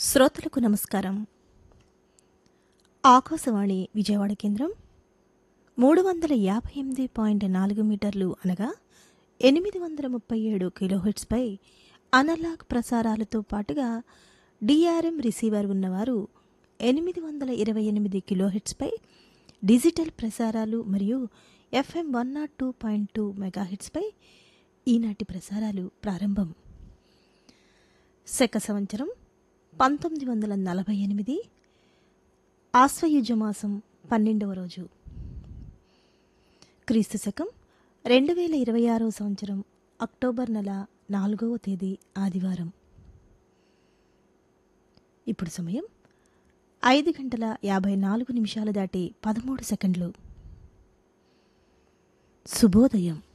శ్రోతలకు నమస్కారం ఆకాశవాణి విజయవాడ కేంద్రం మూడు వందల యాభై ఎనిమిది పాయింట్ నాలుగు మీటర్లు అనగా ఎనిమిది వందల ముప్పై ఏడు కిలోహెట్స్పై అనలాగ్ ప్రసారాలతో పాటుగా డిఆర్ఎం రిసీవర్ ఉన్నవారు ఎనిమిది వందల ఇరవై ఎనిమిది కిలోహెట్స్పై డిజిటల్ ప్రసారాలు మరియు FM one nought two point two మెగాహెట్స్పై ఈనాటి ప్రసారాలు ప్రారంభం శక సంవత్సరం పంతొమ్మిది వందల నలభై ఎనిమిది ఆశ్వయుజమాసం పన్నెండవ రోజు క్రీస్తు శకం రెండు వేల ఇరవై ఆరవ సంవత్సరం అక్టోబర్ నెల నాలుగవ తేదీ ఆదివారం ఇప్పుడు సమయం ఐదు గంటల యాభై నాలుగు నిమిషాలు దాటి పదమూడు సెకండ్లు శుభోదయం